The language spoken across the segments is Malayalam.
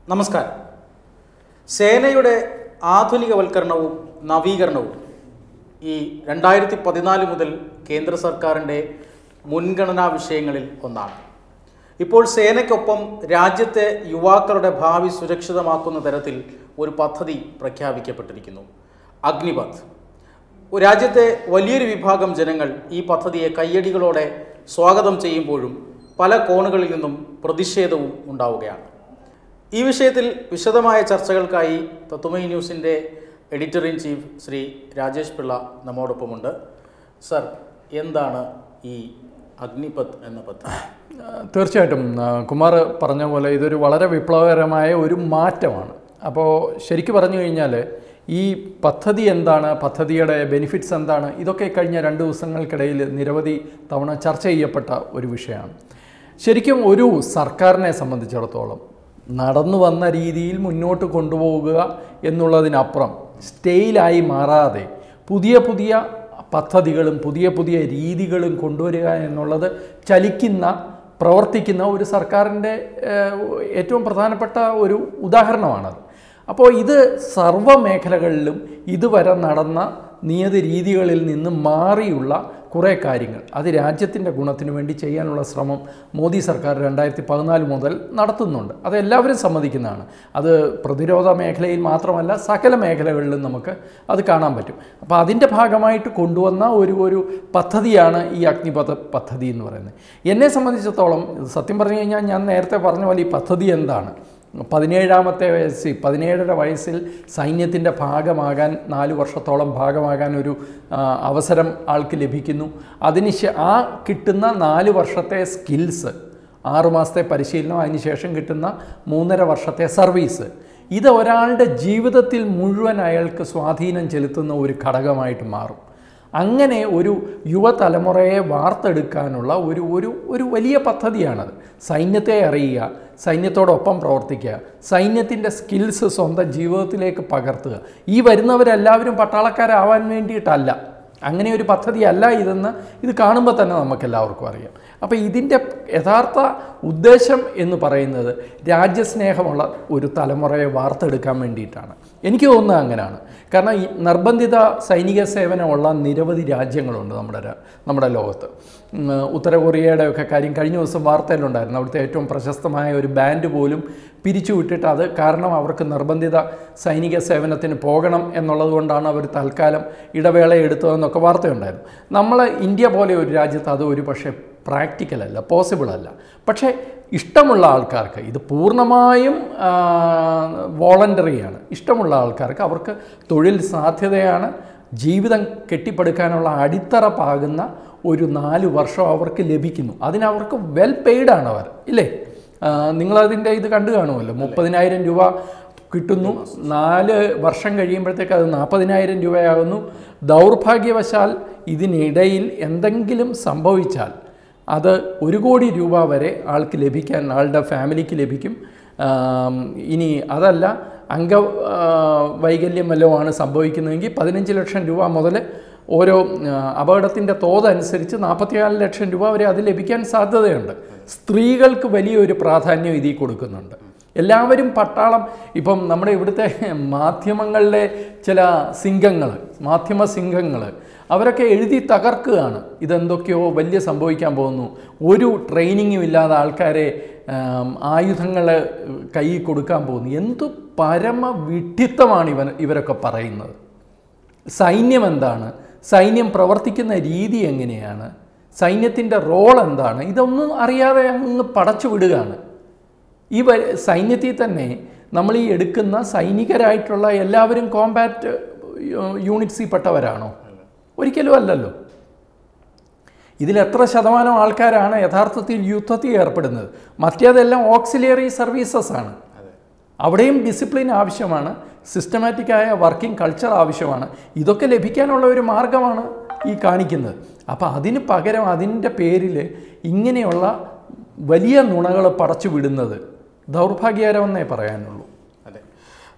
നമസ്കാരം സേനയുടെ ആധുനികവൽക്കരണവും നവീകരണവും ഈ രണ്ടായിരത്തി പതിനാല് മുതൽ കേന്ദ്ര സർക്കാരിൻ്റെ മുൻഗണനാ വിഷയങ്ങളിൽ ഒന്നാണ് ഇപ്പോൾ സേനയ്ക്കൊപ്പം രാജ്യത്തെ യുവാക്കളുടെ ഭാവി സുരക്ഷിതമാക്കുന്ന തരത്തിൽ ഒരു പദ്ധതി പ്രഖ്യാപിക്കപ്പെട്ടിരിക്കുന്നു അഗ്നിപഥ് രാജ്യത്തെ വലിയൊരു വിഭാഗം ജനങ്ങൾ ഈ പദ്ധതിയെ കയ്യടികളോടെ സ്വാഗതം ചെയ്യുമ്പോഴും പല കോണുകളിൽ നിന്നും പ്രതിഷേധവും ഉണ്ടാവുകയാണ് ഈ വിഷയത്തിൽ വിശദമായ ചർച്ചകൾക്കായി തത്തുമൈ ന്യൂസിൻ്റെ editor in chief Shri Rajesh Pillai നമ്മോടൊപ്പമുണ്ട് സർ എന്താണ് ഈ അഗ്നിപഥ് എന്ന പദ്ധതി തീർച്ചയായിട്ടും ആ, കുമാർ പറഞ്ഞ പോലെ ഇതൊരു വളരെ വിപ്ലവകരമായ ഒരു മാറ്റമാണ് അപ്പോൾ ശരിക്കും പറഞ്ഞു കഴിഞ്ഞാൽ ഈ പദ്ധതി എന്താണ് പദ്ധതിയുടെ ബെനിഫിറ്റ്സ് എന്താണ് ഇതൊക്കെ കഴിഞ്ഞ രണ്ട് ദിവസങ്ങൾക്കിടയിൽ നിരവധി തവണ ചർച്ച ചെയ്യപ്പെട്ട ഒരു വിഷയമാണ് ശരിക്കും ഒരു സർക്കാരിനെ സംബന്ധിച്ചിടത്തോളം നടന്നു വന്ന രീതിയിൽ മുന്നോട്ട് കൊണ്ടുപോവുക എന്നുള്ളതിനപ്പുറം സ്റ്റേയിലായി മാറാതെ പുതിയ പുതിയ പദ്ധതികളും പുതിയ പുതിയ രീതികളും കൊണ്ടുവരിക എന്നുള്ളത് ചലിക്കുന്ന പ്രവർത്തിക്കുന്ന ഒരു സർക്കാരിൻ്റെ ഏഹ്, ഏറ്റവും പ്രധാനപ്പെട്ട ഒരു ഉദാഹരണമാണത് അപ്പോൾ ഇത് സർവ്വ മേഖലകളിലും ഇതുവരെ നടന്ന നിയത രീതികളിൽ നിന്ന് മാറിയുള്ള കുറേ കാര്യങ്ങൾ അത് രാജ്യത്തിൻ്റെ ഗുണത്തിന് വേണ്ടി ചെയ്യാനുള്ള ശ്രമം മോദി സർക്കാർ രണ്ടായിരത്തി പതിനാല് മുതൽ നടത്തുന്നുണ്ട് അത് എല്ലാവരും സമ്മതിക്കുന്നതാണ് അത് പ്രതിരോധ മേഖലയിൽ മാത്രമല്ല സകല മേഖലകളിലും നമുക്ക് അത് കാണാൻ പറ്റും അപ്പോൾ അതിൻ്റെ ഭാഗമായിട്ട് കൊണ്ടുവന്ന ഒരു ഒരു പദ്ധതിയാണ് ഈ അഗ്നിപഥ പദ്ധതി എന്ന് പറയുന്നത് എന്നെ സംബന്ധിച്ചിടത്തോളം സത്യം പറഞ്ഞു കഴിഞ്ഞാൽ ഞാൻ നേരത്തെ പറഞ്ഞ പോലെ ഈ പദ്ധതി എന്താണ് പതിനേഴാമത്തെ വയസ്സിൽ പതിനേഴര വയസ്സിൽ സൈന്യത്തിൻ്റെ ഭാഗമാകാൻ നാല് വർഷത്തോളം ഭാഗമാകാൻ ഒരു ആ, അവസരം ആൾക്ക് ലഭിക്കുന്നു അതിന് ശേ- ആ കിട്ടുന്ന നാല് വർഷത്തെ സ്കിൽസ് ആറുമാസത്തെ പരിശീലനം അതിനുശേഷം കിട്ടുന്ന മൂന്നര വർഷത്തെ സർവീസ് ഇത് ഒരാളുടെ ജീവിതത്തിൽ മുഴുവൻ അയാൾക്ക് സ്വാധീനം ചെലുത്തുന്ന ഒരു ഘടകമായിട്ട് മാറും അങ്ങനെ ഒരു യുവതലമുറയെ വാർത്തെടുക്കാനുള്ള ഒരു ഒരു ഒരു വലിയ പദ്ധതിയാണത് സൈന്യത്തെ അറിയുക സൈന്യത്തോടൊപ്പം പ്രവർത്തിക്കുക സൈന്യത്തിൻ്റെ സ്കിൽസ് സ്വന്തം ജീവിതത്തിലേക്ക് പകർത്തുക ഈ വരുന്നവരെല്ലാവരും പട്ടാളക്കാരാവാൻ വേണ്ടിയിട്ടല്ല അങ്ങനെ ഒരു പദ്ധതിയല്ല ഇതെന്ന് ഇത് കാണുമ്പോൾ തന്നെ നമുക്കെല്ലാവർക്കും അറിയാം അപ്പോൾ ഇതിൻ്റെ യഥാർത്ഥ ഉദ്ദേശം എന്ന് പറയുന്നത് രാജ്യസ്നേഹമുള്ള ഒരു തലമുറയെ വാർത്തെടുക്കാൻ വേണ്ടിയിട്ടാണ് എനിക്ക് തോന്നുന്നത് അങ്ങനെയാണ് കാരണം ഈ നിർബന്ധിത സൈനിക സേവനമുള്ള നിരവധി രാജ്യങ്ങളുണ്ട് നമ്മുടെ രാ- നമ്മുടെ ലോകത്ത് ഉം, ഉത്തര കൊറിയയുടെ ഒക്കെ കാര്യം കഴിഞ്ഞ ദിവസം വാർത്തയിലുണ്ടായിരുന്നു അവിടുത്തെ ഏറ്റവും പ്രശസ്തമായ ഒരു ബാൻഡ് പോലും പിരിച്ചു വിട്ടിട്ട് അത് കാരണം അവർക്ക് നിർബന്ധിത സൈനിക സേവനത്തിന് പോകണം എന്നുള്ളത് കൊണ്ടാണ് അവർ തൽക്കാലം ഇടവേള എടുത്തതെന്നൊക്കെ വാർത്തയുണ്ടായിരുന്നു നമ്മൾ ഇന്ത്യ പോലെ ഒരു രാജ്യത്ത് അത് ഒരു പക്ഷേ പ്രാക്ടിക്കൽ അല്ല പോസിബിൾ അല്ല പക്ഷേ ഇഷ്ടമുള്ള ആൾക്കാർക്ക് ഇത് പൂർണ്ണമായും വോളണ്ടറിയാണ് ഇഷ്ടമുള്ള ആൾക്കാർക്ക് അവർക്ക് തൊഴിൽ സാധ്യതയാണ് ജീവിതം കെട്ടിപ്പടുക്കാനുള്ള അടിത്തറ പാകുന്ന ഒരു നാല് വർഷം അവർക്ക് ലഭിക്കുന്നു അതിനവർക്ക് വെൽ പെയ്ഡാണ് അവർ ഇല്ലേ ആ, നിങ്ങളതിൻ്റെ ഇത് കണ്ടു കാണുമല്ലോ മുപ്പതിനായിരം രൂപ കിട്ടുന്നു നാല് വർഷം കഴിയുമ്പോഴത്തേക്ക് അത് നാൽപ്പതിനായിരം രൂപയാകുന്നു ദൗർഭാഗ്യവശാൽ ഇതിനിടയിൽ എന്തെങ്കിലും സംഭവിച്ചാൽ അത് ഒരു കോടി രൂപ വരെ ആൾക്ക് ലഭിക്കാൻ ആളുടെ ഫാമിലിക്ക് ലഭിക്കും ആം, ഇനി അതല്ല അംഗ ആ, വൈകല്യം വല്ലതും ആണ് സംഭവിക്കുന്നതെങ്കിൽ പതിനഞ്ച് ലക്ഷം രൂപ മുതൽ ഓരോ അപകടത്തിൻ്റെ തോതനുസരിച്ച് നാൽപ്പത്തിനാല് ലക്ഷം രൂപ വരെ അത് ലഭിക്കാൻ സാധ്യതയുണ്ട് സ്ത്രീകൾക്ക് വലിയൊരു പ്രാധാന്യം ഇതിൽ കൊടുക്കുന്നുണ്ട് എല്ലാവരും പട്ടാളം ഇപ്പം നമ്മുടെ ഇവിടുത്തെ മാധ്യമങ്ങളിലെ ചില സിംഗങ്ങൾ മാധ്യമ സിംഗങ്ങൾ അവരൊക്കെ എഴുതി തകർക്കുകയാണ് ഇതെന്തൊക്കെയോ വലിയ സംഭവിക്കാൻ പോകുന്നു ഒരു ട്രെയിനിങ്ങും ഇല്ലാതെ ആൾക്കാരെ ആയുധങ്ങൾ കയ്യിൽ കൊടുക്കാൻ പോകുന്നു എന്തു പരമ വിഡ്ഢിത്തമാണ് ഇവൻ ഇവരൊക്കെ പറയുന്നത് സൈന്യം എന്താണ് സൈന്യം പ്രവർത്തിക്കുന്ന രീതി എങ്ങനെയാണ് സൈന്യത്തിൻ്റെ റോൾ എന്താണ് ഇതൊന്നും അറിയാതെ അങ്ങ് പടച്ചു വിടുകയാണ് ഈ വ സൈന്യത്തിൽ തന്നെ നമ്മൾ ഈ എടുക്കുന്ന സൈനികരായിട്ടുള്ള എല്ലാവരും കോമ്പാറ്റ് യൂണിറ്റ്സിൽ പെട്ടവരാണോ ഒരിക്കലും അല്ലല്ലോ ഇതിൽ എത്ര ശതമാനം ആൾക്കാരാണ് യഥാർത്ഥത്തിൽ യുദ്ധത്തിൽ ഏർപ്പെടുന്നത് മറ്റേതെല്ലാം ഓക്സിലിയറി സർവീസസ് ആണ് അവിടെയും ഡിസിപ്ലിൻ ആവശ്യമാണ് സിസ്റ്റമാറ്റിക്കായ വർക്കിംഗ് കൾച്ചർ ആവശ്യമാണ് ഇതൊക്കെ ലഭിക്കാനുള്ള ഒരു മാർഗമാണ് ഈ കാണിക്കുന്നത് അപ്പോൾ അതിന് പകരം അതിൻ്റെ പേരിൽ ഇങ്ങനെയുള്ള വലിയ നുണകൾ പടച്ചു വിടുന്നത് ദൗർഭാഗ്യകരമെന്നേ പറയാനുള്ളൂ അതെ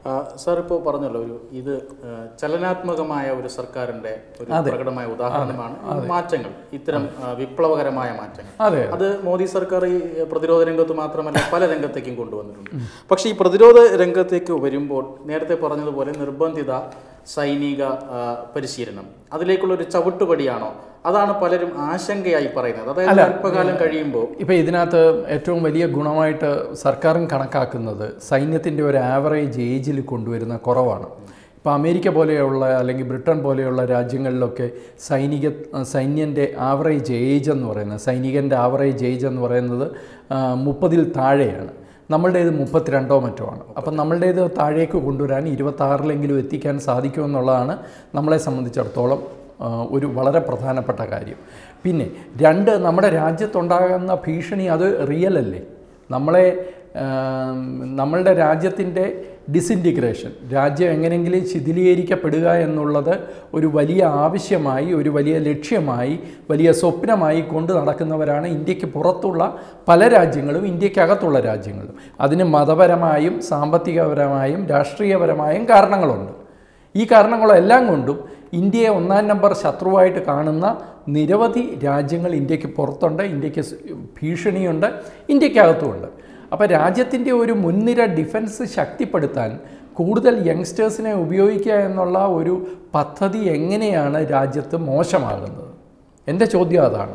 ആ, സാർ ഇപ്പോൾ പറഞ്ഞല്ലോ ഒരു ഇത് ആ, ചലനാത്മകമായ ഒരു സർക്കാരിന്റെ ഒരു പ്രകടമായ ഉദാഹരണമാണ് ഈ മാറ്റങ്ങൾ ഇത്തരം ആ, വിപ്ലവകരമായ മാറ്റങ്ങൾ അതെ അത് മോദി സർക്കാർ ഈ പ്രതിരോധ രംഗത്ത് മാത്രമല്ല പല രംഗത്തേക്കും കൊണ്ടുവന്നിട്ടുണ്ട് പക്ഷേ ഈ പ്രതിരോധ രംഗത്തേക്ക് വരുമ്പോൾ നേരത്തെ പറഞ്ഞതുപോലെ നിർബന്ധിത സൈനിക ആ, പരിശീലനം അതിലേക്കുള്ള ഒരു ചവിട്ടുപടിയാണോ അതാണ് പലരും ആശങ്കയായി പറയുന്നത് അതായത് അല്പകാലം കഴിയുമ്പോൾ ഇപ്പോൾ ഇതിനകത്ത് ഏറ്റവും വലിയ ഗുണമായിട്ട് സർക്കാരും കണക്കാക്കുന്നത് സൈന്യത്തിൻ്റെ ഒരു ആവറേജ് ഏജിൽ കൊണ്ടുവരുന്ന കുറവാണ് ഇപ്പോൾ അമേരിക്ക പോലെയുള്ള അല്ലെങ്കിൽ ബ്രിട്ടൻ പോലെയുള്ള രാജ്യങ്ങളിലൊക്കെ സൈനിക സൈന്യൻ്റെ ആവറേജ് ഏജ് എന്ന് പറയുന്നത് സൈനികൻ്റെ ആവറേജ് ഏജ് എന്ന് പറയുന്നത് ആ, മുപ്പതിൽ താഴെയാണ് നമ്മളുടേത് മുപ്പത്തിരണ്ടോ മറ്റോ ആണ് അപ്പം നമ്മളുടേത് താഴേക്ക് കൊണ്ടുവരാൻ ഇരുപത്താറിലെങ്കിലും എത്തിക്കാൻ സാധിക്കുമെന്നുള്ളതാണ് നമ്മളെ സംബന്ധിച്ചിടത്തോളം ആ, ഒരു വളരെ പ്രധാനപ്പെട്ട കാര്യം പിന്നെ രണ്ട് നമ്മുടെ രാജ്യത്തുണ്ടാകുന്ന ഭീഷണി അത് റിയൽ അല്ലേ നമ്മളെ ആം, നമ്മളുടെ രാജ്യത്തിൻ്റെ ഡിസിൻറ്റിഗ്രേഷൻ രാജ്യം എങ്ങനെയെങ്കിലും ശിഥിലീകരിക്കപ്പെടുക എന്നുള്ളത് ഒരു വലിയ ആവശ്യമായി ഒരു വലിയ ലക്ഷ്യമായി വലിയ സ്വപ്നമായി കൊണ്ട് നടക്കുന്നവരാണ് ഇന്ത്യക്ക് പുറത്തുള്ള പല രാജ്യങ്ങളും ഇന്ത്യക്കകത്തുള്ള രാജ്യങ്ങളും അതിന് മതപരമായും സാമ്പത്തികപരമായും രാഷ്ട്രീയപരമായും കാരണങ്ങളുണ്ട് ഈ കാരണങ്ങളെല്ലാം കൊണ്ടും ഇന്ത്യയെ ഒന്നാം നമ്പർ ശത്രുവായിട്ട് കാണുന്ന നിരവധി രാജ്യങ്ങൾ ഇന്ത്യക്ക് പുറത്തുണ്ട് ഇന്ത്യക്ക് സ് ഭീഷണിയുണ്ട് ഇന്ത്യക്കകത്തുമുണ്ട് അപ്പോൾ രാജ്യത്തിൻ്റെ ഒരു മുൻനിര ഡിഫൻസ് ശക്തിപ്പെടുത്താൻ കൂടുതൽ യങ്സ്റ്റേഴ്സിനെ ഉപയോഗിക്കുക എന്നുള്ള ഒരു പദ്ധതി എങ്ങനെയാണ് രാജ്യത്ത് മോശമാകുന്നത് എൻ്റെ ചോദ്യം അതാണ്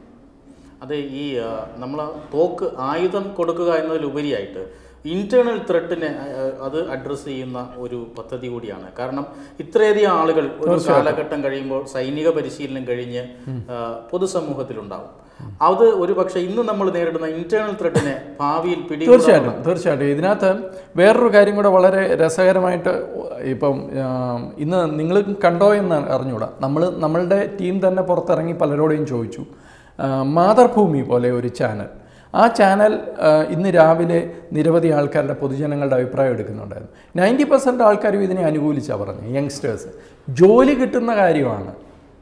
അത് ഈ നമ്മൾ തോക്ക് ആയുധം കൊടുക്കുക എന്നതിലുപരിയായിട്ട് ഇന്റേണൽ ത്രെട്ടിനെ അത് അഡ്രസ്സ് ചെയ്യുന്ന ഒരു പദ്ധതി കൂടിയാണ് കാരണം ഇത്രയധികം ആളുകൾ ഒരു കാലഘട്ടം കഴിയുമ്പോൾ സൈനിക പരിശീലനം കഴിഞ്ഞ് ആ, പൊതുസമൂഹത്തിലുണ്ടാവും അത് ഒരു പക്ഷേ ഇന്ന് നമ്മൾ നേരിടുന്ന ഇന്റേണൽ ത്രെട്ടിനെ ഭാവിയിൽ പിടി തീർച്ചയായിട്ടും തീർച്ചയായിട്ടും ഇതിനകത്ത് വേറൊരു കാര്യം കൂടെ വളരെ രസകരമായിട്ട് ഇപ്പം ആ, ഇന്ന് നിങ്ങൾ കണ്ടോ എന്ന് അറിഞ്ഞൂടാ നമ്മൾ നമ്മളുടെ ടീം തന്നെ പുറത്തിറങ്ങി പലരോടെയും ചോദിച്ചു ആ, മാതൃഭൂമി പോലെ ഒരു ചാനൽ ആ ചാനൽ ആ, ഇന്ന് രാവിലെ നിരവധി ആൾക്കാരുടെ പൊതുജനങ്ങളുടെ അഭിപ്രായം എടുക്കുന്നുണ്ടായിരുന്നു നയൻറ്റി പെർസെൻറ്റ് ആൾക്കാരും ഇതിനെ അനുകൂലിച്ചാണ് പറഞ്ഞത് യങ്സ്റ്റേഴ്സ് ജോലി കിട്ടുന്ന കാര്യമാണ്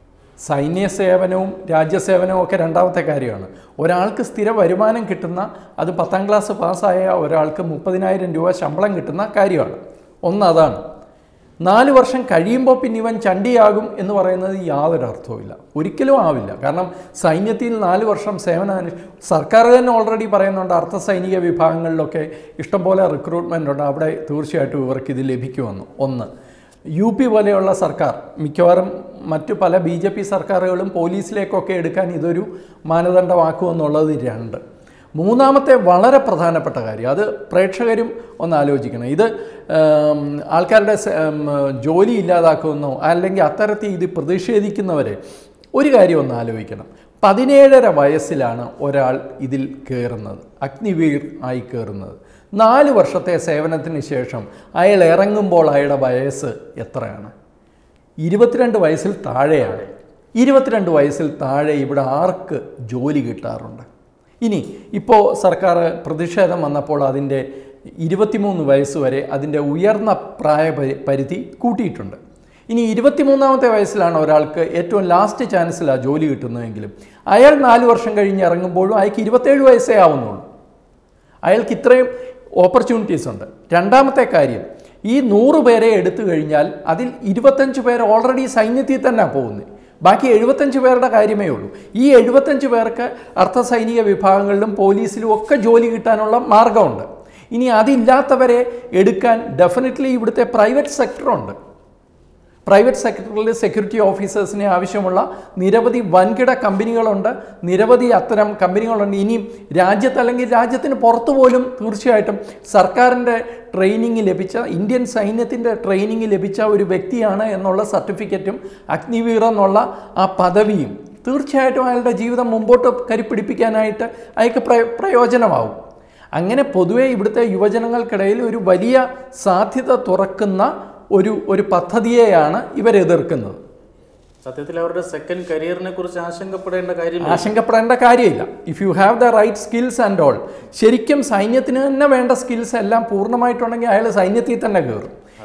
സൈന്യ സേവനവും രാജ്യസേവനവും ഒക്കെ രണ്ടാമത്തെ കാര്യമാണ് ഒരാൾക്ക് സ്ഥിര വരുമാനം കിട്ടുന്ന അത് പത്താം ക്ലാസ് പാസ്സായ ഒരാൾക്ക് മുപ്പതിനായിരം രൂപ ശമ്പളം കിട്ടുന്ന കാര്യമാണ് ഒന്ന് അതാണ് നാല് വർഷം കഴിയുമ്പോൾ പിന്നെ ഇവൻ ചണ്ടിയാകും എന്ന് പറയുന്നത് യാതൊരു അർത്ഥവുമില്ല ഒരിക്കലും ആവില്ല കാരണം സൈന്യത്തിൽ നാല് വർഷം സേവനം സർക്കാർ തന്നെ ഓൾറെഡി പറയുന്നുണ്ട് അർദ്ധ സൈനിക വിഭാഗങ്ങളിലൊക്കെ ഇഷ്ടംപോലെ റിക്രൂട്ട്മെൻ്റ് ഉണ്ട് അവിടെ തീർച്ചയായിട്ടും ഇവർക്ക് ഇത് ലഭിക്കുമെന്ന് ഒന്ന് യു പി പോലെയുള്ള സർക്കാർ മിക്കവാറും മറ്റു പല ബി ജെ പി സർക്കാരുകളും പോലീസിലേക്കൊക്കെ എടുക്കാൻ ഇതൊരു മാനദണ്ഡമാക്കുമെന്നുള്ളത് രണ്ട് മൂന്നാമത്തെ വളരെ പ്രധാനപ്പെട്ട കാര്യം അത് പ്രേക്ഷകരും ഒന്ന് ആലോചിക്കണം ഇത് ഉം, ആൾക്കാരുടെ സ- ഉം, ജോലി ഇല്ലാതാക്കുമെന്നോ അല്ലെങ്കിൽ അത്തരത്തിൽ ഇത് പ്രതിഷേധിക്കുന്നവരെ ഒരു കാര്യം ഒന്ന് ആലോചിക്കണം പതിനേഴര വയസ്സിലാണ് ഒരാൾ ഇതിൽ കയറുന്നത് അഗ്നിവീർ ആയി കയറുന്നത് നാല് വർഷത്തെ സേവനത്തിന് ശേഷം അയാൾ ഇറങ്ങുമ്പോൾ അയാളുടെ വയസ്സ് എത്രയാണ് ഇരുപത്തിരണ്ട് വയസ്സിൽ താഴെയാണ് ഇരുപത്തിരണ്ട് വയസ്സിൽ താഴെ ഇവിടെ ആർക്ക് ജോലി കിട്ടാറുണ്ട് ഇനി ഇപ്പോൾ സർക്കാർ പ്രതിഷേധം വന്നപ്പോൾ അതിൻ്റെ ഇരുപത്തിമൂന്ന് വയസ്സ് വരെ അതിൻ്റെ ഉയർന്ന പ്രായ പരി- പരിധി കൂട്ടിയിട്ടുണ്ട് ഇനി ഇരുപത്തിമൂന്നാമത്തെ വയസ്സിലാണ് ഒരാൾക്ക് ഏറ്റവും ലാസ്റ്റ് ചാൻസിലാണ് ജോലി കിട്ടുന്നതെങ്കിലും അയാൾ നാല് വർഷം കഴിഞ്ഞ് ഇറങ്ങുമ്പോഴും അയാൾക്ക് ഇരുപത്തേഴ് വയസ്സേ ആവുന്നുള്ളൂ അയാൾക്ക് ഇത്രയും ഓപ്പർച്യൂണിറ്റീസ് ഉണ്ട് രണ്ടാമത്തെ കാര്യം ഈ നൂറ് പേരെ എടുത്തു കഴിഞ്ഞാൽ അതിൽ ഇരുപത്തഞ്ച് പേർ ഓൾറെഡി സൈന്യത്തിൽ തന്നെ പോകുന്നത് ബാക്കി എഴുപത്തഞ്ച് പേരുടെ കാര്യമേ ഉള്ളൂ ഈ എഴുപത്തഞ്ച് പേർക്ക് അർദ്ധ സൈനിക വിഭാഗങ്ങളിലും പോലീസിലും ഒക്കെ ജോലി കിട്ടാനുള്ള മാർഗമുണ്ട് ഇനി അതില്ലാത്തവരെ എടുക്കാൻ ഡെഫിനറ്റ്ലി ഇവിടുത്തെ പ്രൈവറ്റ് സെക്ടറുണ്ട് പ്രൈവറ്റ് സെക്ടറിൽ സെക്യൂരിറ്റി ഓഫീസേഴ്സിനെ ആവശ്യമുള്ള നിരവധി വൻകിട കമ്പനികളുണ്ട് നിരവധി അത്തരം കമ്പനികളുണ്ട് ഇനിയും രാജ്യത്ത് അല്ലെങ്കിൽ രാജ്യത്തിന് പുറത്തു പോലും തീർച്ചയായിട്ടും സർക്കാരിൻ്റെ ട്രെയിനിങ് ലഭിച്ച ഇന്ത്യൻ സൈന്യത്തിൻ്റെ ട്രെയിനിങ് ലഭിച്ച ഒരു വ്യക്തിയാണ് എന്നുള്ള സർട്ടിഫിക്കറ്റും അഗ്നിവീർ എന്നുള്ള ആ പദവിയും തീർച്ചയായിട്ടും അയാളുടെ ജീവിതം മുമ്പോട്ട് കരിപ്പിടിപ്പിക്കാനായിട്ട് അയാൾക്ക് പ്രയോ പ്രയോജനമാവും അങ്ങനെ പൊതുവെ ഇവിടുത്തെ യുവജനങ്ങൾക്കിടയിൽ ഒരു വലിയ സാധ്യത തുറക്കുന്ന ഒരു ഒരു പദ്ധതിയെയാണ് ഇവരെതിർക്കുന്നത് സത്യത്തിൽ അവരുടെ സെക്കൻഡ് കരിയറിനെ കുറിച്ച് ആശങ്കപ്പെടേണ്ട കാര്യം ആശങ്കപ്പെടേണ്ട കാര്യമില്ല if you have the right skills and all ശരിക്കും സൈന്യത്തിന് തന്നെ വേണ്ട സ്കിൽസ് എല്ലാം പൂർണ്ണമായിട്ടുണ്ടെങ്കിൽ അയാൾ സൈന്യത്തിൽ തന്നെ കയറും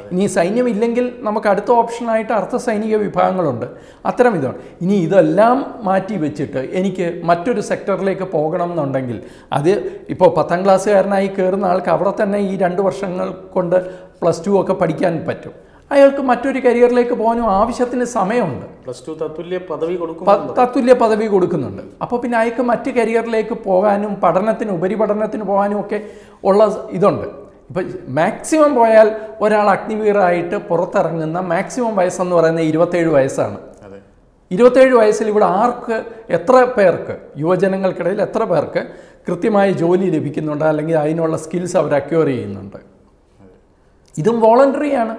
ഇനി സൈന്യം ഇല്ലെങ്കിൽ നമുക്ക് അടുത്ത ഓപ്ഷനായിട്ട് അർദ്ധ സൈനിക വിഭാഗങ്ങളുണ്ട് അത്തരം ഇതാണ് ഇനി ഇതെല്ലാം മാറ്റി വെച്ചിട്ട് എനിക്ക് മറ്റൊരു സെക്ടറിലേക്ക് പോകണം എന്നുണ്ടെങ്കിൽ അത് ഇപ്പോൾ പത്താം ക്ലാസ്സുകാരനായി കയറുന്ന ആൾക്ക് അവിടെ തന്നെ ഈ രണ്ട് വർഷങ്ങൾ കൊണ്ട് പ്ലസ് ടു ഒക്കെ പഠിക്കാൻ പറ്റും അയാൾക്ക് മറ്റൊരു കരിയറിലേക്ക് പോകാനും ആവശ്യത്തിന് സമയമുണ്ട് പ്ലസ് ടു തത്തുല്യ പദവി കൊടുക്കും പ- തത്തുല്യ പദവി കൊടുക്കുന്നുണ്ട് അപ്പോൾ പിന്നെ അയാൾക്ക് മറ്റ് കരിയറിലേക്ക് പോകാനും പഠനത്തിന് ഉപരിപഠനത്തിന് പോകാനും ഒക്കെ ഉള്ള ഇതുണ്ട് ഇപ്പം മാക്സിമം പോയാൽ ഒരാൾ അഗ്നിവീറായിട്ട് പുറത്തിറങ്ങുന്ന മാക്സിമം വയസ്സെന്ന് പറയുന്നത് ഇരുപത്തേഴ് വയസ്സാണ് അതെ ഇരുപത്തേഴ് വയസ്സിൽ ഇവിടെ ആർക്ക് എത്ര പേർക്ക് യുവജനങ്ങൾക്കിടയിൽ എത്ര പേർക്ക് കൃത്യമായ ജോലി ലഭിക്കുന്നുണ്ട് അല്ലെങ്കിൽ അതിനുള്ള സ്കിൽസ് അവർ അക്വയർ ചെയ്യുന്നുണ്ട് ഇതും വോളണ്ടറിയാണ്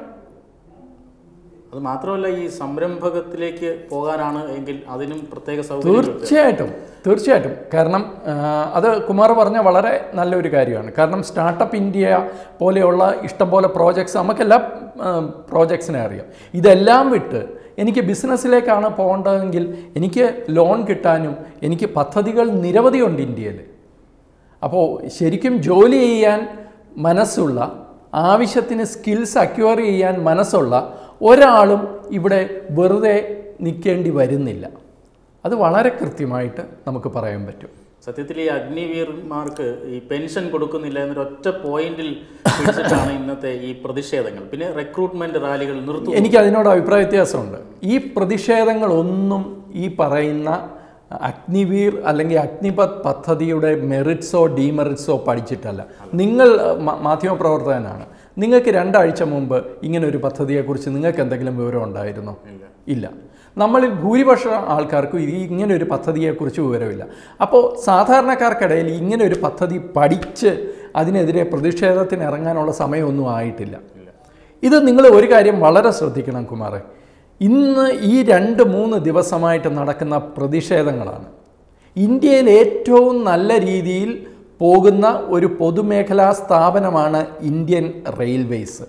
അത് മാത്രമല്ല ഈ സംരംഭകത്തിലേക്ക് പോകാനാണ് എങ്കിൽ അതിനും പ്രത്യേക സൗകര്യം തീർച്ചയായിട്ടും തീർച്ചയായിട്ടും കാരണം ആ, അത് കുമാർ പറഞ്ഞ വളരെ നല്ലൊരു കാര്യമാണ് കാരണം സ്റ്റാർട്ടപ്പ് ഇന്ത്യ പോലെയുള്ള ഇഷ്ടംപോലെ പ്രോജക്ട്സ് നമുക്കെല്ലാ പ്രോജക്ട്സിനെ അറിയാം ഇതെല്ലാം വിട്ട് എനിക്ക് ബിസിനസ്സിലേക്കാണ് പോകേണ്ടതെങ്കിൽ എനിക്ക് ലോൺ കിട്ടാനും എനിക്ക് പദ്ധതികൾ നിരവധിയുണ്ട് ഇന്ത്യയിൽ അപ്പോൾ ശരിക്കും ജോലി ചെയ്യാൻ മനസ്സുള്ള ആവശ്യത്തിന് സ്കിൽസ് അക്വയർ ചെയ്യാൻ മനസ്സുള്ള ഒരാളും ഇവിടെ വെറുതെ നിൽക്കേണ്ടി വരുന്നില്ല അത് വളരെ കൃത്യമായിട്ട് നമുക്ക് പറയാൻ പറ്റും സത്യത്തിൽ ഈ അഗ്നിവീർമാർക്ക് ഈ പെൻഷൻ കൊടുക്കുന്നില്ല എന്നൊരു ഒറ്റ പോയിന്റിൽ പിടിച്ചിട്ടാണ് ഇന്നത്തെ ഈ പ്രതിഷേധങ്ങൾ പിന്നെ റിക്രൂട്ട്മെന്റ് റാലികൾ നിർത്തും എനിക്ക് അതിനോട് അഭിപ്രായ വ്യത്യാസമുണ്ട് ഈ പ്രതിഷേധങ്ങളൊന്നും ഈ പറയുന്ന അഗ്നിവീർ അല്ലെങ്കിൽ അഗ്നിപത് പദ്ധതിയുടെ മെറിറ്റ്സോ ഡീമെറിറ്റ്സോ പഠിച്ചിട്ടല്ല നിങ്ങൾ മ- മാധ്യമപ്രവർത്തകനാണ് നിങ്ങൾക്ക് രണ്ടാഴ്ച മുമ്പ് ഇങ്ങനെ ഒരു പദ്ധതിയെക്കുറിച്ച് നിങ്ങൾക്ക് എന്തെങ്കിലും വിവരം ഉണ്ടായിരുന്നോ ഇല്ല. ഇല്ല നമ്മളിൽ ഭൂരിപക്ഷ ആൾക്കാർക്കും ഇത് ഇങ്ങനെ ഒരു പദ്ധതിയെക്കുറിച്ച് വിവരമില്ല അപ്പോൾ സാധാരണക്കാർക്കിടയിൽ ഇങ്ങനെ ഒരു പദ്ധതി പഠിച്ച് അതിനെതിരെ പ്രതിഷേധത്തിന് ഇറങ്ങാനുള്ള സമയമൊന്നും ആയിട്ടില്ല ഇത് നിങ്ങൾ ഒരു കാര്യം വളരെ ശ്രദ്ധിക്കണം കുമാറെ ഇന്ന് ഈ രണ്ട് മൂന്ന് ദിവസമായിട്ട് നടക്കുന്ന പ്രതിഷേധങ്ങളാണ് ഇന്ത്യയിൽ ഏറ്റവും നല്ല രീതിയിൽ പോകുന്ന ഒരു പൊതുമേഖലാ സ്ഥാപനമാണ് ഇന്ത്യൻ റെയിൽവേസ്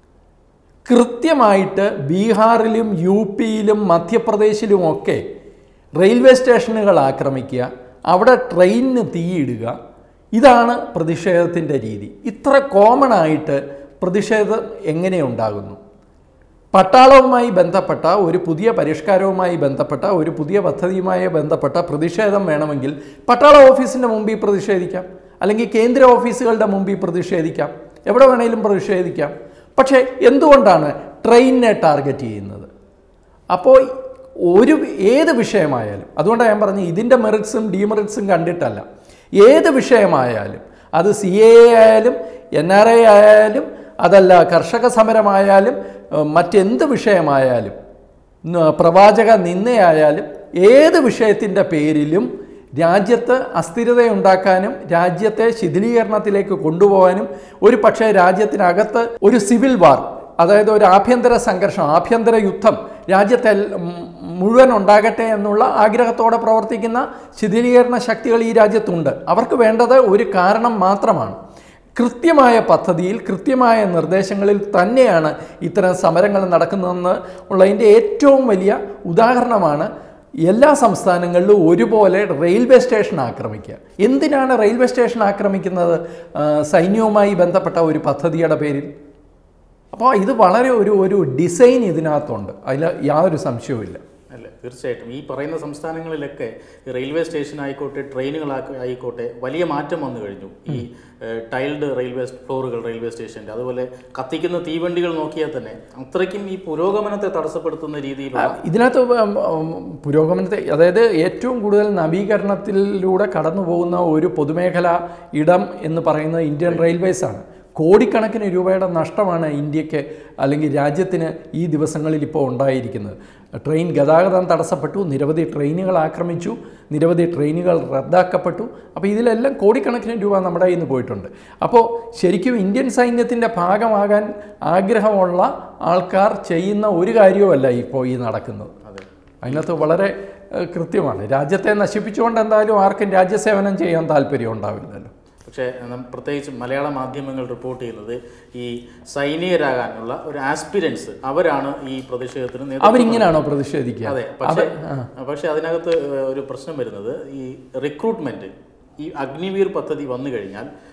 കൃത്യമായിട്ട് ബീഹാറിലും യു പിയിലും മധ്യപ്രദേശിലുമൊക്കെ റെയിൽവേ സ്റ്റേഷനുകൾ ആക്രമിക്കുക അവിടെ ട്രെയിനിന് തീയിടുക ഇതാണ് പ്രതിഷേധത്തിൻ്റെ രീതി ഇത്ര കോമൺ ആയിട്ട് പ്രതിഷേധം എങ്ങനെ ഉണ്ടാകുന്നു പട്ടാളവുമായി ബന്ധപ്പെട്ട ഒരു പുതിയ പരിഷ്കാരവുമായി ബന്ധപ്പെട്ട ഒരു പുതിയ പദ്ധതിയുമായി ബന്ധപ്പെട്ട പ്രതിഷേധം വേണമെങ്കിൽ പട്ടാള ഓഫീസിൻ്റെ മുമ്പിൽ പ്രതിഷേധിക്കാം അല്ലെങ്കിൽ കേന്ദ്ര ഓഫീസുകളുടെ മുമ്പിൽ പ്രതിഷേധിക്കാം എവിടെ വേണേലും പ്രതിഷേധിക്കാം പക്ഷേ എന്തുകൊണ്ടാണ് ട്രെയിനിനെ ടാർഗറ്റ് ചെയ്യുന്നത് അപ്പോൾ ഒരു ഏത് വിഷയമായാലും അതുകൊണ്ടാണ് ഞാൻ പറഞ്ഞത് ഇതിൻ്റെ മെറിറ്റ്സും ഡീമെറിറ്റ്സും കണ്ടിട്ടല്ല ഏത് വിഷയമായാലും അത് സി എ ആയാലും എൻ ആർ ഐ ആയാലും അതല്ല കർഷക സമരമായാലും ഏഹ്, മറ്റെന്ത് വിഷയമായാലും ന- പ്രവാചക നിന്നയായാലും ഏത് വിഷയത്തിൻ്റെ പേരിലും രാജ്യത്ത് അസ്ഥിരതയുണ്ടാക്കാനും രാജ്യത്തെ ശിഥിലീകരണത്തിലേക്ക് കൊണ്ടുപോകാനും ഒരു പക്ഷേ രാജ്യത്തിനകത്ത് ഒരു സിവിൽ വാർ അതായത് ഒരു ആഭ്യന്തര സംഘർഷം ആഭ്യന്തര യുദ്ധം രാജ്യത്തെ എൽ- മ് മുഴുവൻ ഉണ്ടാകട്ടെ എന്നുള്ള ആഗ്രഹത്തോടെ പ്രവർത്തിക്കുന്ന ശിഥിലീകരണ ശക്തികൾ ഈ രാജ്യത്തുണ്ട് അവർക്ക് വേണ്ടത് ഒരു കാരണം മാത്രമാണ് കൃത്യമായ പദ്ധതിയിൽ കൃത്യമായ നിർദ്ദേശങ്ങളിൽ തന്നെയാണ് ഇത്തരം സമരങ്ങൾ നടക്കുന്നതെന്ന് ഉള്ളതിൻ്റെ ഏറ്റവും വലിയ ഉദാഹരണമാണ് എല്ലാ സംസ്ഥാനങ്ങളിലും ഒരുപോലെ റെയിൽവേ സ്റ്റേഷൻ ആക്രമിക്കുക എന്തിനാണ് റെയിൽവേ സ്റ്റേഷൻ ആക്രമിക്കുന്നത് ആ, സൈന്യവുമായി ബന്ധപ്പെട്ട ഒരു പദ്ധതിയുടെ പേരിൽ അപ്പോൾ ഇത് വളരെ ഒരു ഒരു ഡിസൈൻ ഇതിനകത്തുണ്ട് അതിൽ യാതൊരു സംശയവുമില്ല അല്ല തീർച്ചയായിട്ടും ഈ പറയുന്ന സംസ്ഥാനങ്ങളിലൊക്കെ ഈ റെയിൽവേ സ്റ്റേഷൻ ആയിക്കോട്ടെ ട്രെയിനുകൾ ആയിക്കോട്ടെ വലിയ മാറ്റം വന്നു കഴിഞ്ഞു ഈ ഏഹ്, ടൈൽഡ് റെയിൽവേ ഫ്ലോറുകൾ റെയിൽവേ സ്റ്റേഷൻ്റെ അതുപോലെ കത്തിക്കുന്ന തീവണ്ടികൾ നോക്കിയാൽ തന്നെ അത്രയ്ക്കും ഈ പുരോഗമനത്തെ തടസ്സപ്പെടുത്തുന്ന രീതിയിലുള്ള ഇതിനകത്ത് ഉം, ഉം, പുരോഗമനത്തെ അതായത് ഏറ്റവും കൂടുതൽ നവീകരണത്തിലൂടെ കടന്നു പോകുന്ന ഒരു പൊതുമേഖല ഇടം എന്ന് പറയുന്നത് ഇന്ത്യൻ റെയിൽവേസ് ആണ് കോടിക്കണക്കിന് രൂപയുടെ നഷ്ടമാണ് ഇന്ത്യക്ക് അല്ലെങ്കിൽ രാജ്യത്തിന് ഈ ദിവസങ്ങളിൽ ഇപ്പോൾ ഉണ്ടായിരിക്കുന്നത് ട്രെയിൻ ഗതാഗതം തടസ്സപ്പെട്ടു നിരവധി ട്രെയിനുകൾ ആക്രമിച്ചു നിരവധി ട്രെയിനുകൾ റദ്ദാക്കപ്പെട്ടു അപ്പോൾ ഇതിലെല്ലാം കോടിക്കണക്കിന് രൂപ നമ്മുടെ കയ്യിൽ നിന്ന് പോയിട്ടുണ്ട് അപ്പോൾ ശരിക്കും ഇന്ത്യൻ സൈന്യത്തിൻ്റെ ഭാഗമാകാൻ ആഗ്രഹമുള്ള ആൾക്കാർ ചെയ്യുന്ന ഒരു കാര്യവുമല്ല ഇപ്പോൾ ഈ നടക്കുന്നത് അതെ അതിനകത്ത് വളരെ ഏഹ്, കൃത്യമാണ് രാജ്യത്തെ നശിപ്പിച്ചുകൊണ്ട് എന്തായാലും ആർക്കും രാജ്യസേവനം ചെയ്യാൻ താല്പര്യം ഉണ്ടാവില്ലല്ലോ പക്ഷേ നം- പ്രത്യേകിച്ച് മലയാള മാധ്യമങ്ങൾ റിപ്പോർട്ട് ചെയ്യുന്നത് ഈ സൈനികരാകാനുള്ള ഒരു ആസ്പിരൻസ് അവരാണ് ഈ പ്രതിഷേധത്തിന് നേതൃത്വം അവരിങ്ങനെയാണോ പ്രതിഷേധിക്കുക അതെ പക്ഷേ പക്ഷേ അതിനകത്ത് ഏഹ്, ഒരു പ്രശ്നം വരുന്നത് ഈ റിക്രൂട്ട്മെന്റ് ഈ അഗ്നിവീർ പദ്ധതി വന്നു കഴിഞ്ഞാൽ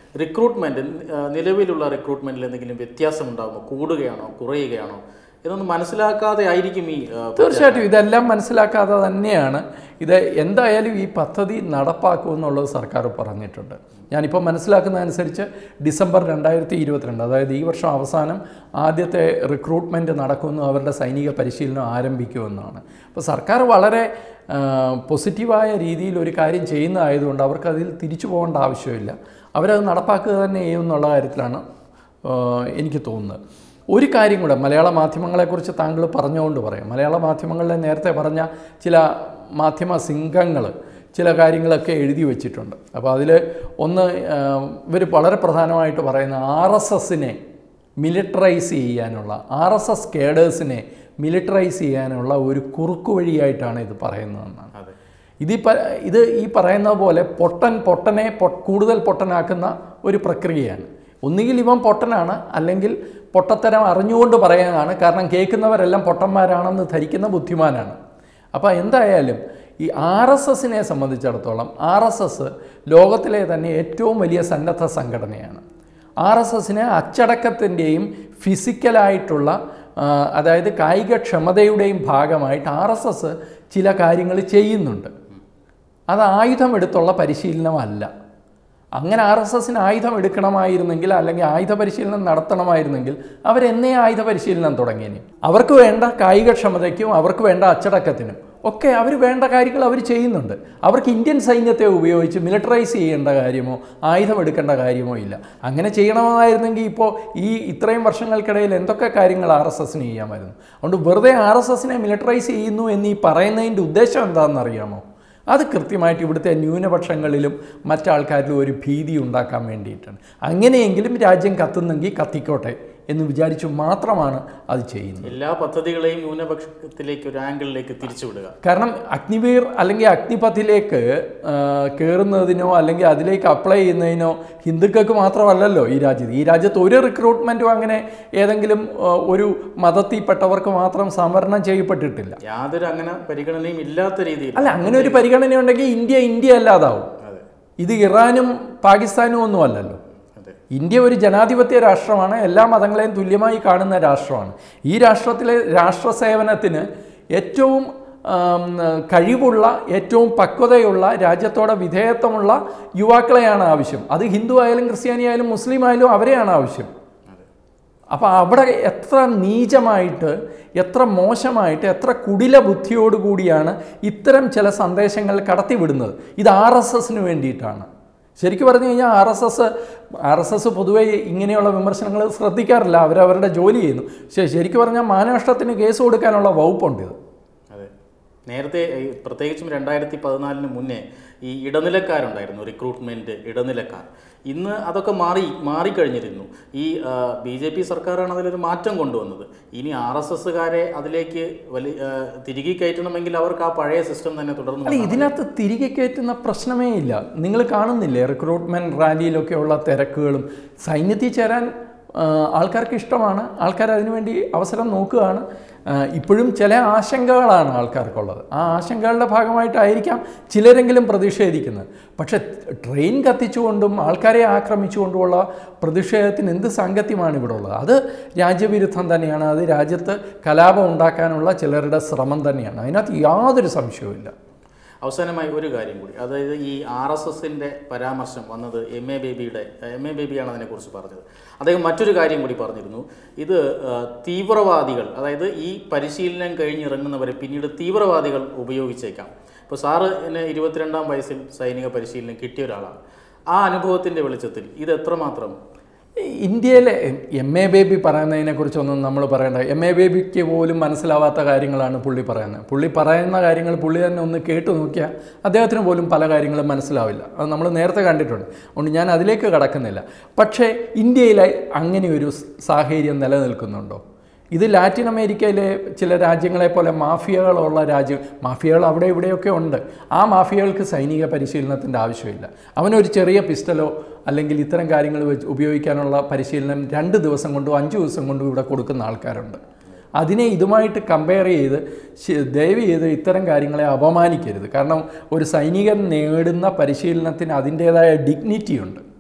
റിക്രൂട്ട്മെന്റ് നിലവിലുള്ള റിക്രൂട്ട്മെന്റിൽ എന്തെങ്കിലും വ്യത്യാസം ഉണ്ടാകുമോ കൂടുകയാണോ കുറയുകയാണോ ഇതൊന്നും മനസ്സിലാക്കാതെ ആയിരിക്കും ഈ ആ, തീർച്ചയായിട്ടും ഇതെല്ലാം മനസ്സിലാക്കാതെ തന്നെയാണ് ഇത് എന്തായാലും ഈ പദ്ധതി നടപ്പാക്കുമെന്നുള്ളത് സർക്കാർ പറഞ്ഞിട്ടുണ്ട് ഞാനിപ്പോൾ മനസ്സിലാക്കുന്നതനുസരിച്ച് ഡിസംബർ രണ്ടായിരത്തി ഇരുപത്തിരണ്ട് അതായത് ഈ വർഷം അവസാനം ആദ്യത്തെ റിക്രൂട്ട്മെൻറ്റ് നടക്കുമെന്നും അവരുടെ സൈനിക പരിശീലനം ആരംഭിക്കുമെന്നാണ് അപ്പോൾ സർക്കാർ വളരെ ആ, പോസിറ്റീവായ രീതിയിൽ ഒരു കാര്യം ചെയ്യുന്നതായതുകൊണ്ട് അവർക്ക് അതിൽ തിരിച്ചു പോകേണ്ട ആവശ്യമില്ല അവരത് നടപ്പാക്കുക തന്നെ ചെയ്യും എന്നുള്ള കാര്യത്തിലാണ് ആ, എനിക്ക് തോന്നുന്നത് ഒരു കാര്യം കൂടെ മലയാള മാധ്യമങ്ങളെക്കുറിച്ച് താങ്കൾ പറഞ്ഞുകൊണ്ട് പറയാം മലയാള മാധ്യമങ്ങളിലെ നേരത്തെ പറഞ്ഞ ചില മാധ്യമ സിംഗങ്ങൾ ചില കാര്യങ്ങളൊക്കെ എഴുതി വച്ചിട്ടുണ്ട് അപ്പോൾ അതിൽ ഒന്ന് ഇവർ വളരെ പ്രധാനമായിട്ട് പറയുന്ന ആർ എസ് എസിനെ മിലിറ്ററൈസ് ചെയ്യാനുള്ള ആർ എസ് എസ് കേഡേഴ്സിനെ മിലിറ്ററൈസ് ചെയ്യാനുള്ള ഒരു കുറുക്കു വഴിയായിട്ടാണ് ഇത് പറയുന്നതെന്നാണ് അതെ ഇത് ഈ പ- ഇത് ഈ പറയുന്ന പോലെ പൊട്ടൻ പൊട്ടനെ പൊ- കൂടുതൽ പൊട്ടനാക്കുന്ന ഒരു പ്രക്രിയയാണ് ഒന്നുകിൽ ഇവൻ പൊട്ടനാണ് അല്ലെങ്കിൽ പൊട്ടത്തരം അറിഞ്ഞുകൊണ്ട് പറയാനാണ് കാരണം കേൾക്കുന്നവരെല്ലാം പൊട്ടന്മാരാണെന്ന് ധരിക്കുന്ന ബുദ്ധിമാനാണ് അപ്പോൾ എന്തായാലും ഈ ആർ എസ് എസിനെ സംബന്ധിച്ചിടത്തോളം ആർ എസ് എസ് ലോകത്തിലെ തന്നെ ഏറ്റവും വലിയ സന്നദ്ധ സംഘടനയാണ് ആർ എസ് എസിന് അച്ചടക്കത്തിൻ്റെയും ഫിസിക്കലായിട്ടുള്ള ആ, അതായത് കായികക്ഷമതയുടെയും ഭാഗമായിട്ട് ആർ എസ് എസ് ചില കാര്യങ്ങൾ ചെയ്യുന്നുണ്ട് അത് ആയുധമെടുത്തുള്ള പരിശീലനമല്ല അങ്ങനെ ആർ എസ് എസിന് ആയുധം എടുക്കണമായിരുന്നെങ്കിൽ അല്ലെങ്കിൽ ആയുധ പരിശീലനം നടത്തണമായിരുന്നെങ്കിൽ അവരെന്നേ ആയുധ പരിശീലനം തുടങ്ങിയേനെ അവർക്ക് വേണ്ട കായികക്ഷമതയ്ക്കും അവർക്ക് വേണ്ട അച്ചടക്കത്തിനും ഒക്കെ അവർ വേണ്ട കാര്യങ്ങൾ അവർ ചെയ്യുന്നുണ്ട് അവർക്ക് ഇന്ത്യൻ സൈന്യത്തെ ഉപയോഗിച്ച് മിലിറ്ററൈസ് ചെയ്യേണ്ട കാര്യമോ ആയുധം എടുക്കേണ്ട കാര്യമോ ഇല്ല അങ്ങനെ ചെയ്യണമായിരുന്നെങ്കിൽ ഇപ്പോൾ ഈ ഇത്രയും വർഷങ്ങൾക്കിടയിൽ എന്തൊക്കെ കാര്യങ്ങൾ ആർ എസ് എസിന് ചെയ്യാമായിരുന്നു അതുകൊണ്ട് വെറുതെ ആർ എസ് എസിനെ മിലിറ്ററൈസ് ചെയ്യുന്നു എന്ന് ഈ പറയുന്നതിൻ്റെ ഉദ്ദേശം എന്താണെന്ന് അറിയാമോ അത് കൃത്യമായിട്ട് ഇവിടുത്തെ ന്യൂനപക്ഷങ്ങളിലും മറ്റാൾക്കാരിലും ഒരു ഭീതി ഉണ്ടാക്കാൻ വേണ്ടിയിട്ടാണ് അങ്ങനെയെങ്കിലും രാജ്യം കത്തുന്നെങ്കിൽ കത്തിക്കോട്ടെ എന്ന് വിചാരിച്ചു മാത്രമാണ് അത് ചെയ്യുന്നത് എല്ലാ പദ്ധതികളെയും ന്യൂനപക്ഷത്തിലേക്ക് ഒരു ആംഗിളിലേക്ക് തിരിച്ചുവിടുക കാരണം അഗ്നിവീർ അല്ലെങ്കിൽ അഗ്നിപഥിലേക്ക് ആ, കയറുന്നതിനോ അല്ലെങ്കിൽ അതിലേക്ക് അപ്ലൈ ചെയ്യുന്നതിനോ ഹിന്ദുക്കൾക്ക് മാത്രമല്ലല്ലോ ഈ രാജ്യത്ത് ഈ രാജ്യത്ത് ഒരു റിക്രൂട്ട്മെൻറ്റും അങ്ങനെ ഏതെങ്കിലും ആ, ഒരു മതത്തിൽപ്പെട്ടവർക്ക് മാത്രം സംവരണം ചെയ്യപ്പെട്ടിട്ടില്ല യാതൊരു അങ്ങനെ പരിഗണനയും ഇല്ലാത്ത രീതിയിൽ അല്ല അങ്ങനെ ഒരു പരിഗണന ഉണ്ടെങ്കിൽ ഇന്ത്യ ഇന്ത്യ അല്ലാതാവും അതെ ഇത് ഇറാനും പാകിസ്ഥാനും ഒന്നും അല്ലല്ലോ അതെ ഇന്ത്യ ഒരു ജനാധിപത്യ രാഷ്ട്രമാണ് എല്ലാ മതങ്ങളെയും തുല്യമായി കാണുന്ന രാഷ്ട്രമാണ് ഈ രാഷ്ട്രത്തിലെ രാഷ്ട്ര സേവനത്തിന് ഏറ്റവും ആം, കഴിവുള്ള ഏറ്റവും പക്വതയുള്ള രാജ്യത്തോടെ വിധേയത്വമുള്ള യുവാക്കളെയാണ് ആവശ്യം അത് ഹിന്ദു ആയാലും ക്രിസ്ത്യാനി ആയാലും മുസ്ലിം ആയാലും അവരെയാണ് ആവശ്യം അതെ അപ്പോൾ അവിടെ എത്ര നീചമായിട്ട് എത്ര മോശമായിട്ട് എത്ര കുടില ബുദ്ധിയോടുകൂടിയാണ് ഇത്തരം ചില സന്ദേശങ്ങൾ കടത്തിവിടുന്നത് ഇത് ആർ എസ് എസിന് വേണ്ടിയിട്ടാണ് ശരിക്കും പറഞ്ഞു കഴിഞ്ഞാൽ R S S R S S പൊതുവേ ഇങ്ങനെയുള്ള വിമർശനങ്ങൾ ശ്രദ്ധിക്കാറില്ല അവരവരുടെ ജോലി ചെയ്യുന്നു പക്ഷേ ശരിക്കും പറഞ്ഞാൽ മാനനഷ്ടത്തിന് കേസ് കൊടുക്കാനുള്ള വകുപ്പുണ്ട് ഇത് അതെ നേരത്തെ ഈ പ്രത്യേകിച്ചും രണ്ടായിരത്തി പതിനാലിന് മുന്നേ ഈ ഇടനിലക്കാരുണ്ടായിരുന്നു റിക്രൂട്ട്മെൻറ്റ് ഇടനിലക്കാർ ഇന്ന് അതൊക്കെ മാറി മാറിക്കഴിഞ്ഞിരുന്നു ഈ ബി ജെ പി സർക്കാരാണ് അതിലൊരു മാറ്റം കൊണ്ടുവന്നത് ഇനി ആർ എസ് എസ്സുകാരെ അതിലേക്ക് വലിയ ആ, തിരികെ കയറ്റണമെങ്കിൽ അവർക്ക് ആ പഴയ സിസ്റ്റം തന്നെ തുടർന്ന് അല്ല ഇതിനകത്ത് തിരികെ കയറ്റുന്ന പ്രശ്നമേ ഇല്ല നിങ്ങൾ കാണുന്നില്ലേ റിക്രൂട്ട്മെൻറ്റ് റാലിയിലൊക്കെയുള്ള തിരക്കുകളും സൈന്യത്തിൽ ചേരാൻ ആ, ആൾക്കാർക്ക് ഇഷ്ടമാണ് ആൾക്കാർ അതിനുവേണ്ടി അവസരം നോക്കുകയാണ് ആ, ഇപ്പോഴും ചില ആശങ്കകളാണ് ആൾക്കാർക്കുള്ളത് ആ ആശങ്കകളുടെ ഭാഗമായിട്ടായിരിക്കാം ചിലരെങ്കിലും പ്രതിഷേധിക്കുന്നത് പക്ഷേ ട്രെയിൻ കത്തിച്ചുകൊണ്ടും ആൾക്കാരെ ആക്രമിച്ചുകൊണ്ടുമുള്ള പ്രതിഷേധത്തിന് എന്ത് സാങ്കത്യമാണ് ഇവിടെ ഉള്ളത് അത് രാജ്യവിരുദ്ധം തന്നെയാണ് അത് രാജ്യത്ത് കലാപം ഉണ്ടാക്കാനുള്ള ചിലരുടെ ശ്രമം തന്നെയാണ് അതിനകത്ത് യാതൊരു സംശയവുമില്ല അവസാനമായി ഒരു കാര്യം കൂടി അതായത് ഈ ആർ എസ് എസിൻ്റെ പരാമർശം വന്നത് എം എ ബേബിയുടെ എം എ ബേബിയാണ് അതിനെക്കുറിച്ച് പറഞ്ഞത് അദ്ദേഹം മറ്റൊരു കാര്യം കൂടി പറഞ്ഞിരുന്നു ഇത് ആ, തീവ്രവാദികൾ അതായത് ഈ പരിശീലനം കഴിഞ്ഞിറങ്ങുന്നവരെ പിന്നീട് തീവ്രവാദികൾ ഉപയോഗിച്ചേക്കാം ഇപ്പോൾ സാറ് എന്നെ ഇരുപത്തിരണ്ടാം വയസ്സിൽ സൈനിക പരിശീലനം കിട്ടിയ ഒരാളാണ് ആ അനുഭവത്തിൻ്റെ വെളിച്ചത്തിൽ ഇത് എത്രമാത്രം ഇന്ത്യയിലെ എം എ ബേബി പറയുന്നതിനെക്കുറിച്ചൊന്നും നമ്മൾ പറയേണ്ട എം എ ബേബിക്ക് പോലും മനസ്സിലാവാത്ത കാര്യങ്ങളാണ് പുള്ളി പറയുന്നത് പുള്ളി പറയുന്ന കാര്യങ്ങൾ പുള്ളി തന്നെ ഒന്ന് കേട്ടു നോക്കിയാൽ അദ്ദേഹത്തിന് പോലും പല കാര്യങ്ങളും മനസ്സിലാവില്ല അത് നമ്മൾ നേരത്തെ കണ്ടിട്ടുണ്ട് അതുകൊണ്ട് ഞാൻ അതിലേക്ക് കടക്കുന്നില്ല പക്ഷേ ഇന്ത്യയിലെ അങ്ങനെ ഒരു സാഹചര്യം നിലനിൽക്കുന്നുണ്ടോ ഇത് ലാറ്റിൻ അമേരിക്കയിലെ ചില രാജ്യങ്ങളെ പോലെ മാഫിയകളുള്ള രാജ്യം മാഫിയകൾ അവിടെ ഇവിടെയൊക്കെ ഉണ്ട് ആ മാഫിയകൾക്ക് സൈനിക പരിശീലനത്തിൻ്റെ ആവശ്യമില്ല അവനൊരു ചെറിയ പിസ്റ്റലോ അല്ലെങ്കിൽ ഇത്തരം കാര്യങ്ങൾ വെച്ച് ഉപയോഗിക്കാനുള്ള പരിശീലനം രണ്ട് ദിവസം കൊണ്ടോ അഞ്ച് ദിവസം കൊണ്ടോ ഇവിടെ കൊടുക്കുന്ന ആൾക്കാരുണ്ട് അതിനെ ഇതുമായിട്ട് കമ്പയർ ചെയ്ത് ശ- ദയവ് ചെയ്ത് ഇത്തരം കാര്യങ്ങളെ അപമാനിക്കരുത് കാരണം ഒരു സൈനികൻ നേടുന്ന പരിശീലനത്തിന് അതിൻ്റേതായ ഡിഗ്നിറ്റി ഉണ്ട്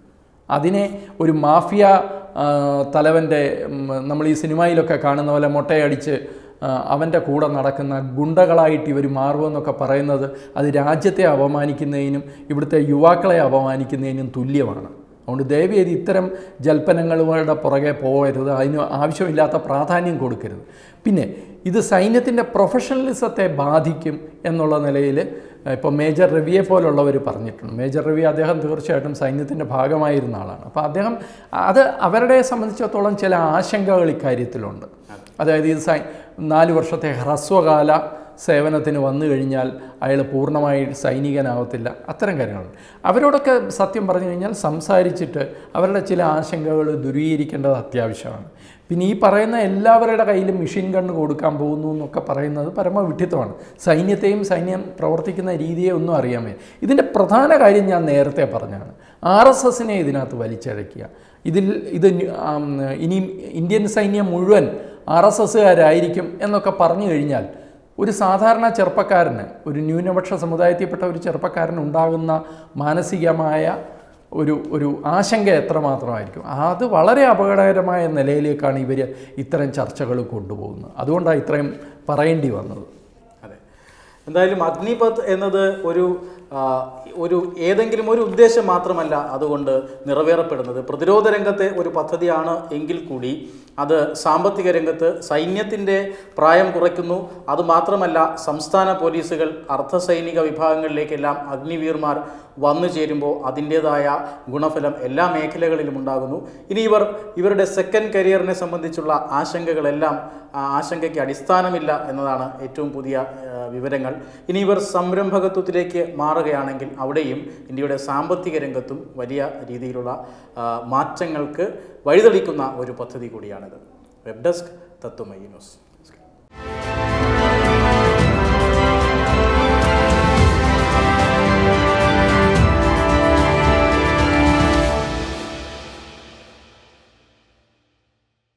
അതിനെ ഒരു മാഫിയ ആ, തലവൻ്റെ ഉം, നമ്മൾ ഈ സിനിമയിലൊക്കെ കാണുന്ന പോലെ മൊട്ടയടിച്ച് അവൻ്റെ കൂടെ നടക്കുന്ന ഗുണ്ടകളായിട്ട് ഇവർ മാറുമെന്നൊക്കെ പറയുന്നത് അത് രാജ്യത്തെ അപമാനിക്കുന്നതിനും ഇവിടുത്തെ യുവാക്കളെ അപമാനിക്കുന്നതിനും തുല്യമാണ് അതുകൊണ്ട് ദയവേദി ഇത്തരം ജൽപ്പനങ്ങളുടെ പുറകെ പോകരുത് അതിന് ആവശ്യമില്ലാത്ത പ്രാധാന്യം കൊടുക്കരുത് പിന്നെ ഇത് സൈന്യത്തിൻ്റെ പ്രൊഫഷണലിസത്തെ ബാധിക്കും എന്നുള്ള നിലയിൽ ഇപ്പോൾ മേജർ രവിയെ പോലുള്ളവർ പറഞ്ഞിട്ടുണ്ട് മേജർ രവി അദ്ദേഹം തീർച്ചയായിട്ടും സൈന്യത്തിൻ്റെ ഭാഗമായിരുന്ന ആളാണ് അപ്പോൾ അദ്ദേഹം അത് അവരുടെ സംബന്ധിച്ചിടത്തോളം ചില ആശങ്കകൾ ഇക്കാര്യത്തിലുണ്ട് അതായത് ഇത് സൈ നാല് വർഷത്തെ ഹ്രസ്വകാല സേവനത്തിന് വന്നു കഴിഞ്ഞാൽ അയാൾ പൂർണ്ണമായി സൈനികനാവത്തില്ല അത്തരം കാര്യങ്ങളുണ്ട് അവരോടൊക്കെ സത്യം പറഞ്ഞു കഴിഞ്ഞാൽ സംസാരിച്ചിട്ട് അവരുടെ ചില ആശങ്കകൾ ദൂരീകരിക്കേണ്ടത് അത്യാവശ്യമാണ് പിന്നെ ഈ പറയുന്ന എല്ലാവരുടെ കയ്യിലും മെഷീൻ ഗണ്ണ് കൊടുക്കാൻ പോകുന്നു എന്നൊക്കെ പറയുന്നത് പരമവിഡ്ഢിത്തമാണ് സൈന്യത്തെയും സൈന്യം പ്രവർത്തിക്കുന്ന രീതിയെ ഒന്നും അറിയാൻ വയ്യ ഇതിൻ്റെ പ്രധാന കാര്യം ഞാൻ നേരത്തെ പറഞ്ഞാണ് ആർ എസ് എസിനെ ഇതിനകത്ത് വലിച്ചഴയ്ക്കുക ഇതിൽ ഇത് ന്യൂ- ആം, ഇനിയും ഇന്ത്യൻ സൈന്യം മുഴുവൻ ആർ എസ് എസ്സുകാരായിരിക്കും എന്നൊക്കെ പറഞ്ഞു കഴിഞ്ഞാൽ ഒരു സാധാരണ ചെറുപ്പക്കാരന് ഒരു ന്യൂനപക്ഷ സമുദായത്തിൽപ്പെട്ട ഒരു ചെറുപ്പക്കാരന് ഉണ്ടാകുന്ന മാനസികമായ ഒരു ഒരു ആശങ്ക എത്രമാത്രമായിരിക്കും അത് വളരെ അപകടകരമായ നിലയിലേക്കാണ് ഇവർ ഇത്തരം ചർച്ചകൾ കൊണ്ടുപോകുന്നത് അതുകൊണ്ടാണ് ഇത്രയും പറയേണ്ടി വന്നത് അതെ എന്തായാലും അഗ്നിപത് എന്നത് ഒരു ആ, ഒരു ഏതെങ്കിലും ഒരു ഉദ്ദേശം മാത്രമല്ല അതുകൊണ്ട് നിറവേറപ്പെടുന്നത് പ്രതിരോധ രംഗത്തെ ഒരു പദ്ധതിയാണ് എങ്കിൽ കൂടി അത് സാമ്പത്തിക രംഗത്ത് സൈന്യത്തിൻ്റെ പ്രായം കുറയ്ക്കുന്നു അതുമാത്രമല്ല സംസ്ഥാന പോലീസുകൾ അർദ്ധസൈനിക വിഭാഗങ്ങളിലേക്കെല്ലാം അഗ്നിവീർമാർ വന്നു ചേരുമ്പോൾ അതിൻ്റേതായ ഗുണഫലം എല്ലാ മേഖലകളിലും ഉണ്ടാകുന്നു ഇനി ഇവർ ഇവരുടെ സെക്കൻഡ് കരിയറിനെ സംബന്ധിച്ചുള്ള ആശങ്കകളെല്ലാം ആ ആശങ്കയ്ക്ക് അടിസ്ഥാനമില്ല എന്നതാണ് ഏറ്റവും പുതിയ ആ, വിവരങ്ങൾ ഇനി ഇവർ സംരംഭകത്വത്തിലേക്ക് മാറുകയാണെങ്കിൽ അവിടെയും ഇന്ത്യയുടെ സാമ്പത്തിക രംഗത്തും വലിയ രീതിയിലുള്ള ആ, മാറ്റങ്ങൾക്ക് വഴിതെളിക്കുന്ന ഒരു പദ്ധതി കൂടിയാണിത് വെബ് ഡെസ്ക് തത്വമയി ന്യൂസ്